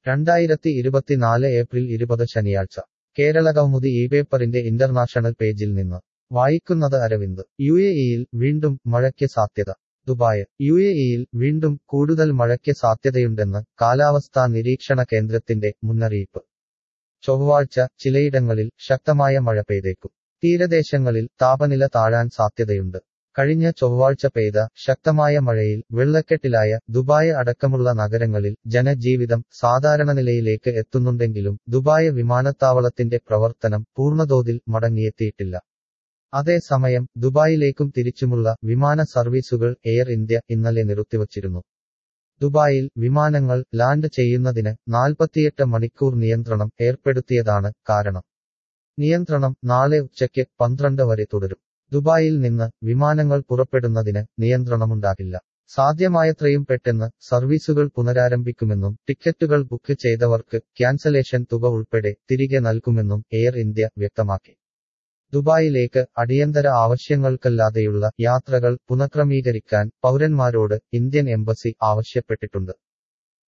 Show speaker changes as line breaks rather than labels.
രണ്ടായിരത്തി ഇരുപത്തിനാല് ഏപ്രിൽ ഇരുപത് ശനിയാഴ്ച കേരള കൗമുദി ഈ പേപ്പറിന്റെ ഇന്റർനാഷണൽ പേജിൽ നിന്ന് വായിക്കുന്നത് അരവിന്ദ് യു എ ഇയിൽ വീണ്ടും മഴയ്ക്ക് സാധ്യത ദുബായ് യു എ ഇയിൽ വീണ്ടും കൂടുതൽ മഴയ്ക്ക് സാധ്യതയുണ്ടെന്ന് കാലാവസ്ഥാ നിരീക്ഷണ കേന്ദ്രത്തിന്റെ മുന്നറിയിപ്പ് ചൊവ്വാഴ്ച ചിലയിടങ്ങളിൽ ശക്തമായ മഴ പെയ്തേക്കും തീരദേശങ്ങളിൽ താപനില താഴാൻ സാധ്യതയുണ്ട് കഴിഞ്ഞ ചൊവ്വാഴ്ച പെയ്ത ശക്തമായ മഴയിൽ വെള്ളക്കെട്ടിലായ ദുബായ് അടക്കമുള്ള നഗരങ്ങളിൽ ജനജീവിതം സാധാരണ നിലയിലേക്ക് എത്തുന്നുണ്ടെങ്കിലും ദുബായ് വിമാനത്താവളത്തിന്റെ പ്രവർത്തനം പൂർണ്ണതോതിൽ മടങ്ങിയെത്തിയിട്ടില്ല അതേസമയം ദുബായിലേക്കും തിരിച്ചുമുള്ള വിമാന സർവീസുകൾ എയർ ഇന്ത്യ ഇന്നലെ നിർത്തിവച്ചിരുന്നു ദുബായിൽ വിമാനങ്ങൾ ലാൻഡ് ചെയ്യുന്നതിന് നാൽപ്പത്തിയെട്ട് മണിക്കൂർ നിയന്ത്രണം ഏർപ്പെടുത്തിയതാണ് കാരണം നിയന്ത്രണം നാളെ ഉച്ചയ്ക്ക് പന്ത്രണ്ട് വരെ തുടരും ദുബായിൽ നിന്ന് വിമാനങ്ങൾ പുറപ്പെടുന്നതിന് നിയന്ത്രണമുണ്ടാകില്ല സാധ്യമായത്രയും പെട്ടെന്ന് സർവീസുകൾ പുനരാരംഭിക്കുമെന്നും ടിക്കറ്റുകൾ ബുക്ക് ചെയ്തവർക്ക് ക്യാൻസലേഷൻ തുക ഉൾപ്പെടെ തിരികെ നൽകുമെന്നും എയർ ഇന്ത്യ വ്യക്തമാക്കി ദുബായിലേക്ക് അടിയന്തര ആവശ്യങ്ങൾക്കല്ലാതെയുള്ള യാത്രകൾ പുനഃക്രമീകരിക്കാൻ പൗരന്മാരോട് ഇന്ത്യൻ എംബസി ആവശ്യപ്പെട്ടിട്ടുണ്ട്